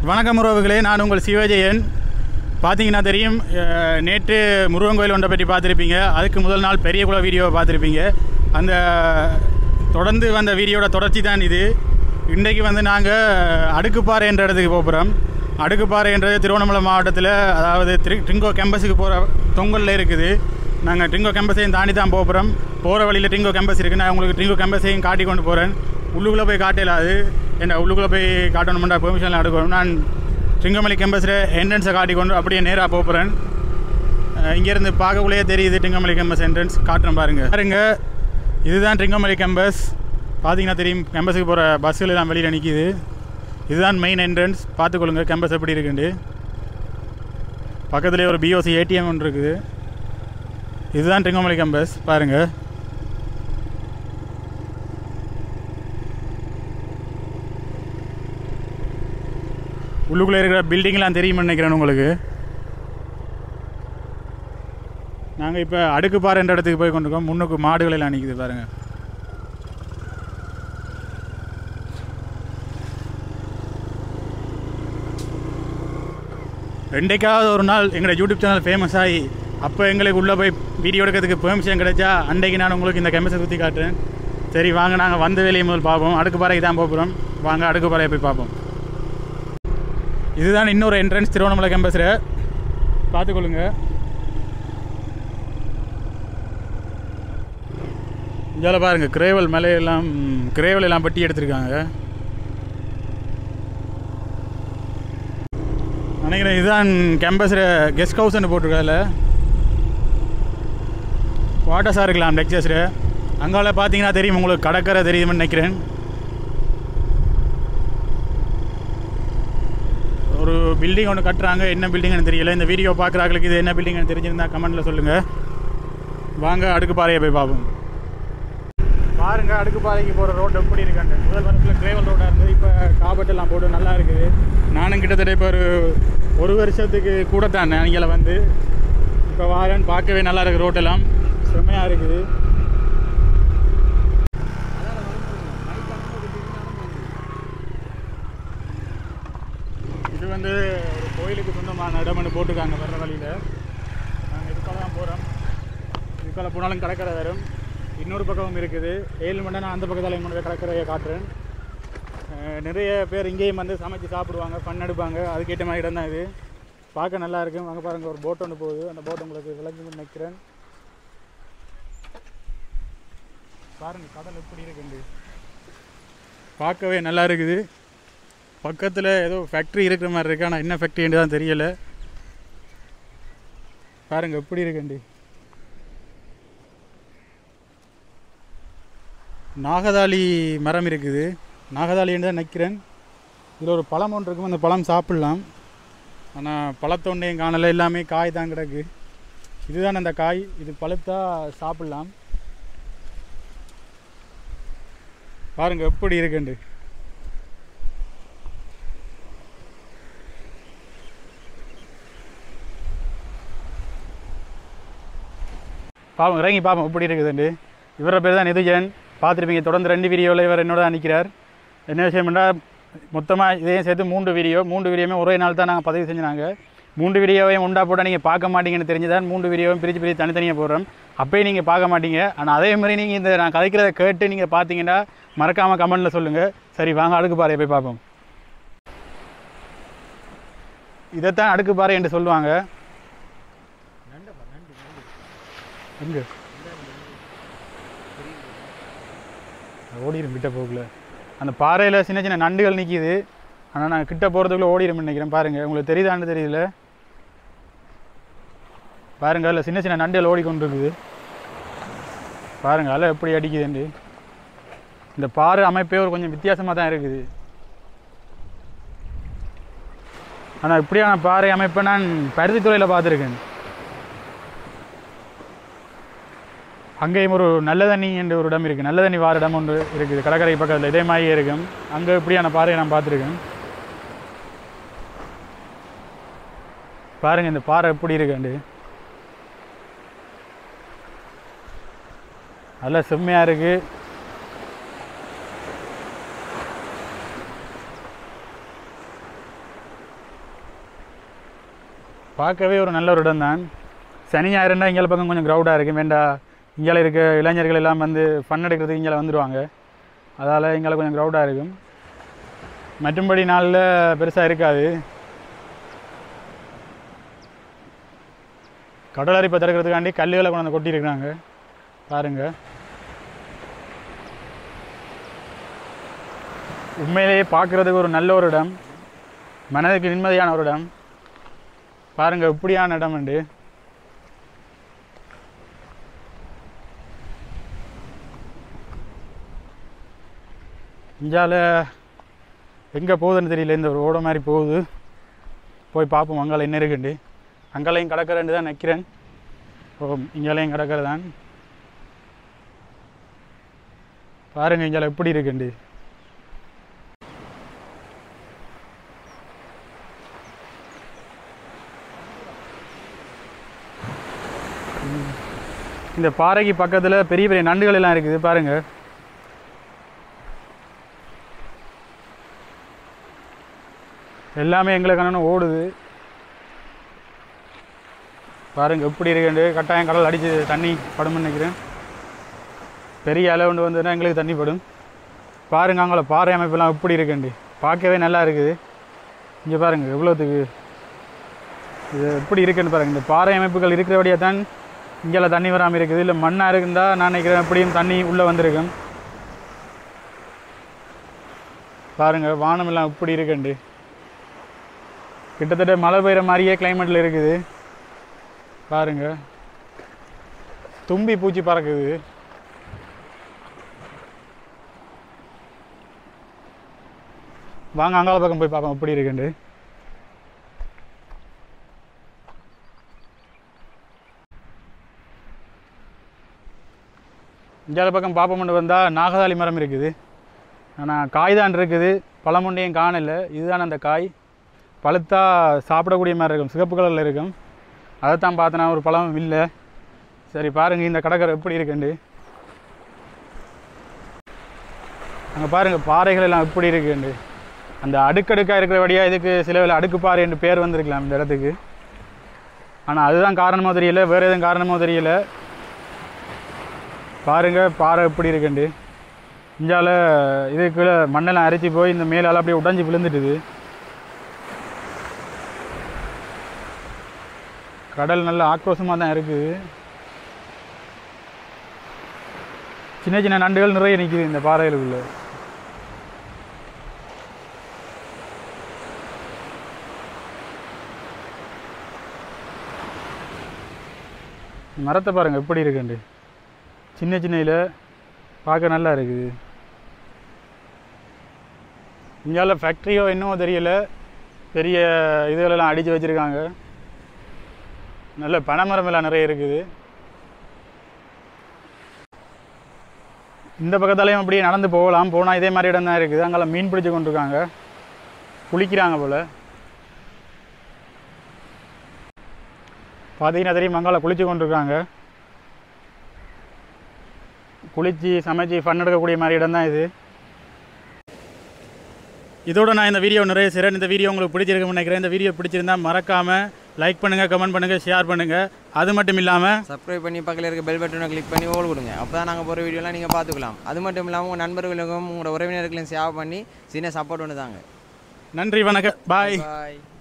வணக்கம் உறவுகளே நான் உங்கள் சிவஜெயன் பார்த்தீங்கன்னா தெரியும் அஹ், நேற்று முருகன் கோயில் ஒன்றை பற்றி பார்த்துருப்பீங்க அதுக்கு முதல் நாள் பெரிய குள வீடியோவை பார்த்துருப்பீங்க அந்த தொடர்ந்து வந்த வீடியோட தொடர்ச்சி தான் இது இன்றைக்கு வந்து நாங்கள் அடுக்குப்பாறை என்ற இடத்துக்கு போகிறோம் அடுக்குப்பாறைன்றது திருவண்ணாமலை மாவட்டத்தில் அதாவது திரு ட்ரிங்கோ கேம்பஸுக்கு போகிற தொங்கலில் இருக்குது நாங்கள் ட்ரிங்கோ கேம்பஸையும் தாண்டி தான் போகிறோம் போகிற வழியில் ட்ரிங்கோ கேம்பஸ் இருக்குது நான் உங்களுக்கு ட்ரிங்கோ கேம்பஸையும் காட்டி கொண்டு போகிறேன் உள்ளுக்குள்ளே போய் காட்டலாது என்ன உள்ளுக்குள்ளே போய் காட்டணுமெண்டா பெர்மிஷன்லாம் எடுக்கணும் நான் ட்ரிங்கோமலை கேம்பஸில் என்ட்ரன்ஸை காட்டி கொண்டு அப்படியே நேராக போகிறேன் இங்கேருந்து பார்க்கக்குள்ளேயே தெரியுது ட்ரிங்கோமலை கேம்பஸ் என்ட்ரன்ஸ் காட்டுறேன் பாருங்கள் பாருங்க இதுதான் ட்ரிங்கோமலை கேம்பஸ் பார்த்தீங்கன்னா தெரியும் கேம்பஸுக்கு போகிற பஸ்ஸுகள் எல்லாம் வெளியில் நிற்கிது இதுதான் மெயின் என்ட்ரன்ஸ் பார்த்துக்கொள்ளுங்க கேம்பஸ் எப்படி இருக்குண்டு பக்கத்துலேயே ஒரு பிஓசி ஏடிஎம் ஒன்று இருக்குது இதுதான் ட்ரிங்கோமலை கேம்பஸ் பாருங்கள் உள்ளுக்குள்ளே இருக்கிற பில்டிங்லாம் தெரியும்னு நினைக்கிறேன் உங்களுக்கு நாங்கள் இப்போ அடுக்குப்பாறை என்ற இடத்துக்கு போய் கொண்டிருக்கோம் முன்னுக்கு மாடுகள் எல்லாம் நிற்குது பாருங்கள் ரெண்டைக்காவது ஒரு நாள் எங்களோட யூடியூப் சேனல் ஃபேமஸ் ஆகி அப்போ எங்களுக்கு உள்ளே போய் வீடியோ எடுக்கிறதுக்கு பெர்மிஷன் கிடைச்சா அன்றைக்கு நான் உங்களுக்கு இந்த கேம்பஸை சுற்றி காட்டுறேன் சரி வாங்க நாங்கள் வந்த வேலையை முதல் பார்ப்போம் அடுக்குப்பாறைக்கு தான் போகிறோம் வாங்க அடுக்குப்பாறையை போய் பார்ப்போம் இதுதான் இன்னொரு என்ட்ரன்ஸ் திருவண்ணாமலை கேம்பஸில் பார்த்துக்கொள்ளுங்க இதில் பாருங்கள் கிரேவல் மலையெல்லாம் கிரேவல் எல்லாம் பட்டி எடுத்திருக்காங்க நினைக்கிறேன் இதுதான் கேம்பஸில் கெஸ்ட் ஹவுஸ்னு போட்டிருக்காதுல குவார்ட்டர்ஸாக இருக்கலாம் லெக்சர்ஸில் அங்கால பார்த்தீங்கன்னா தெரியும் உங்களுக்கு கடற்கரை தெரியும்னு நினைக்கிறேன் ஒரு பில்டிங் ஒன்று கட்டுறாங்க என்ன பில்டிங்னு தெரியல இந்த வீடியோ பார்க்குறாங்களுக்கு இது என்ன பில்டிங்னு தெரிஞ்சிருந்தா கமெண்ட்டில் சொல்லுங்கள் வாங்க அடுக்குப்பாறையை போய் பார்ப்போம் பாருங்க அடுக்குப்பாறைக்கு போகிற ரோடு எப்படி இருக்காங்க முதல் வருஷத்தில் கிரேவல் ரோடாக இருந்தது இப்போ காபட்டெல்லாம் போட்டு நல்லா இருக்குது நானும் கிட்டத்தட்ட இப்போ ஒரு ஒரு வருஷத்துக்கு கூட தான் நீங்கள வந்து இப்போ வாரேன் பார்க்கவே நல்லா இருக்குது ரோட்டெல்லாம் செம்மையாக இருக்குது இது வந்து ஒரு கோயிலுக்கு சொந்தமான இடம்னு போட்டிருக்காங்க வர்ற வழியில் நாங்கள் இதுக்காக தான் போகிறோம் இதுக்காக போனாலும் கடற்கரை வரும் இன்னொரு பக்கமும் இருக்குது ஏழு மணி நேரம் அந்த பக்கத்தில் என்னோட கடற்கரையை காட்டுறேன் அஹ் நிறைய பேர் இங்கேயும் வந்து சமைச்சு சாப்பிடுவாங்க ஃபன் எடுப்பாங்க அதுக்கேற்ற மாதிரி இடம் தான் இது பார்க்க நல்லா இருக்கும் அங்கே பாருங்கள் ஒரு போட் ஒன்று போகுது அந்த போட் உங்களுக்கு விளங்கி நிற்கிறேன் பாருங்கள் கடல் எப்படி இருக்குண்டு பார்க்கவே நல்லா இருக்குது பக்கத்தில் ஏதோ ஃபேக்ட்ரி இருக்கிற மாதிரி இருக்கு ஆனால் என்ன ஃபேக்ட்ரின்னு தான் தெரியலை பாருங்கள் எப்படி இருக்குண்டு நாகதாளி மரம் இருக்குது நாகதாளின்னு தான் நிற்கிறேன் இதில் ஒரு பழம் ஒன்று இருக்கும் அந்த பழம் சாப்பிட்லாம் ஆனால் பழத்தொண்டையும் காணலை எல்லாமே காய் தான் கிடக்கு இதுதான் அந்த காய் இது பழுத்தா சாப்பிட்லாம் பாருங்க எப்படி இருக்குண்டு பாவம் இறங்கி பாப்போம் எப்படி இருக்குதுண்டு இவர பேர் தான் நிதுஜன் பார்த்துருப்பீங்க தொடர்ந்து ரெண்டு வீடியோவில் இவர் என்னோட தான் நிற்கிறார் என்ன விஷயம்னா மொத்தமாக இதையும் சேர்த்து மூன்று வீடியோ மூன்று வீடியோவுமே ஒரே நாள் தான் நாங்கள் பதிவு செஞ்சாங்க மூன்று வீடியோவையும் உண்டா போட்டால் நீங்கள் பார்க்க மாட்டீங்கன்னு தெரிஞ்சுதான் மூன்று வீடியோவும் பிரித்து பிரித்து தனித்தனியாக போடுறோம் அப்போயும் நீங்கள் பார்க்க மாட்டீங்க ஆனால் அதே மாதிரி நீங்கள் இந்த நான் கதைக்கிறத கேட்டு நீங்கள் பார்த்தீங்கன்னா மறக்காமல் கமெண்ட்டில் சொல்லுங்கள் சரி வாங்க அடுக்கு பாறையை போய் பார்ப்போம் இதைத்தான் அடுக்கு பாறை என்று சொல்லுவாங்க எங்கே ஓடிடும் கிட்ட போகல அந்த பாறையில் சின்ன சின்ன நண்டுகள் நிற்கிது ஆனால் நான் கிட்ட போகிறதுக்குள்ளே ஓடிடும் நினைக்கிறேன் பாருங்கள் உங்களுக்கு தெரியுதான்னு தெரியல பாருங்க அதில் சின்ன சின்ன நண்டுகள் ஓடிக்கொண்டிருக்குது பாருங்க அதில் எப்படி அடிக்குதுண்டு இந்த பாறை அமைப்பே ஒரு கொஞ்சம் வித்தியாசமாக தான் இருக்குது ஆனால் இப்படியான பாறை அமைப்பை நான் பருத்தித்துறையில் பார்த்துருக்கேன் அங்கேயும் ஒரு நல்ல தண்ணி என்ற ஒரு இடம் இருக்குது நல்ல தண்ணி வார இடம் ஒன்று இருக்குது கடற்கரை பக்கத்தில் இதே மாதிரியே இருக்கும் அங்கே இப்படியான பாறையை நான் பார்த்துருக்கேன் பாருங்க இந்த பாறை எப்படி இருக்குண்டு நல்லா செம்மையாக இருக்குது பார்க்கவே ஒரு நல்ல ஒரு இடம் தான் சனி ஞாயிறுனா இங்கே பக்கம் கொஞ்சம் க்ரௌடாக இருக்கும் வேண்டா இங்கே இருக்க இளைஞர்கள் எல்லாம் வந்து ஃபன் எடுக்கிறதுக்கு இங்கே வந்துடுவாங்க அதால் இங்கே கொஞ்சம் க்ரௌடாக இருக்கும் மற்றும்படி நாளில் பெருசாக இருக்காது கடல் அரிப்பை திறக்கிறதுக்காண்டி கல்லுகளை கொண்டு வந்து கொட்டியிருக்கிறாங்க பாருங்கள் உண்மையிலேயே பார்க்குறதுக்கு ஒரு நல்ல ஒரு இடம் மனதுக்கு நிம்மதியான ஒரு இடம் பாருங்கள் இப்படியான இடம் உண்டு இந்தியாவில் எங்கே போகுதுன்னு தெரியல இந்த ஒரு ஓட மாதிரி போகுது போய் பார்ப்போம் அங்கால என்ன இருக்குண்டு அங்காலையும் கடற்கரைன்னு தான் நிற்கிறேன் ஓ இங்காலையும் கடற்கரை தான் பாருங்க இங்கால எப்படி இருக்குண்டு ம். இந்த பாறைக்கு பக்கத்தில் பெரிய பெரிய நண்டுகள் எல்லாம் இருக்குது பாருங்க எல்லாமே எங்களுக்கு கண்ணனும் ஓடுது பாருங்க எப்படி இருக்குண்டு கட்டாயம் கடல் அடிச்சு தண்ணி படும்னு நினைக்கிறேன் பெரிய அலை கொண்டு வந்ததுன்னா எங்களுக்கு தண்ணி படும் பாருங்க அங்கே பாறை அமைப்பெல்லாம் எப்படி இருக்குண்டு பார்க்கவே நல்லா இருக்குது இங்கே பாருங்க எவ்வளோத்துக்கு இது எப்படி இருக்குன்னு பாருங்க இந்த பாறை அமைப்புகள் இருக்கிறபடியாக தான் இங்கெல்லாம் தண்ணி வராமல் இருக்குது இல்லை மண்ணாக இருந்தால் நான் நினைக்கிறேன் எப்படியும் தண்ணி உள்ளே வந்திருக்கும் பாருங்க வானம் எல்லாம் இப்படி இருக்குண்டு கிட்டத்தட்ட மழை பெய்கிற மாதிரியே கிளைமேட்டில் இருக்குது பாருங்க தும்பி பூச்சி பறக்குது வாங்க அங்கால பக்கம் போய் பார்ப்போம் எப்படி இருக்குண்டு இந்தியாவில் பக்கம் பார்ப்போம்னு வந்தால் நாகதாளி மரம் இருக்குது ஆனால் காய் தான் இருக்குது பழமுண்டையும் காணல இதுதான் அந்த காய் பழுத்தா சாப்பிடக்கூடிய மாதிரி இருக்கும் சிகப்பு கலரில் இருக்கும் அதைத்தான் பார்த்தேன் ஒரு பழம் இல்லை சரி பாருங்கள் இந்த கடற்கரை எப்படி இருக்குண்டு அங்கே பாருங்கள் பாறைகள் எல்லாம் எப்படி இருக்குண்டு அந்த அடுக்கடுக்காக இருக்கிறபடியாக இதுக்கு சில வேளை அடுக்கு பாறை என்று பேர் வந்திருக்கலாம் இந்த இடத்துக்கு ஆனால் அதுதான் காரணமோ தெரியல வேறு எதுவும் காரணமோ தெரியல பாருங்க பாறை எப்படி இருக்குண்டு இந்தியாவில் இதுக்குள்ள மண்ணெல்லாம் அரிச்சு போய் இந்த மேலால் அப்படியே உடைஞ்சு விழுந்துட்டுது கடல் நல்ல ஆக்ரோஷமாக தான் இருக்குது சின்ன சின்ன நண்டுகள் நிறைய நிற்கிது இந்த பாறைகளுக்குள்ள மரத்தை பாருங்கள் எப்படி இருக்குண்டு சின்ன சின்ன இலை பார்க்க நல்லா இருக்குது இந்தியாவில் ஃபேக்ட்ரியோ இன்னும் தெரியல பெரிய இதுகளெல்லாம் அடித்து வச்சுருக்காங்க நல்ல பனைமரம் எல்லாம் நிறைய இருக்குது இந்த பக்கத்தாலையும் அப்படியே நடந்து போகலாம் போனால் இதே மாதிரி இடம் தான் இருக்குது அங்கெல்லாம் மீன் பிடிச்சு கொண்டிருக்காங்க குளிக்கிறாங்க போல் பார்த்தீங்கன்னா தெரியும் அங்கால குளிச்சு கொண்டிருக்காங்க குளித்து சமைச்சு ஃபன் எடுக்கக்கூடிய மாதிரி இடம் தான் இது இதோட நான் இந்த வீடியோ நிறைய செய்கிறேன் இந்த வீடியோ உங்களுக்கு பிடிச்சிருக்குன்னு நினைக்கிறேன் இந்த வீடியோ பிடிச்சிருந்தா மறக்காமல் லைக் பண்ணுங்கள் கமெண்ட் பண்ணுங்கள் ஷேர் பண்ணுங்கள் அது மட்டும் இல்லாமல் சப்ஸ்கிரைப் பண்ணி பக்கத்தில் இருக்க பெல் பட்டனை கிளிக் பண்ணி ஓல் கொடுங்க அப்போ தான் நாங்கள் போகிற வீடியோலாம் நீங்கள் பார்த்துக்கலாம் அது மட்டும் இல்லாமல் உங்கள் நண்பர்களுக்கும் உங்களோட உறவினர்களுக்கும் சேவ் பண்ணி சின்ன சப்போர்ட் ஒன்று தாங்க நன்றி வணக்கம் பாய் பாய்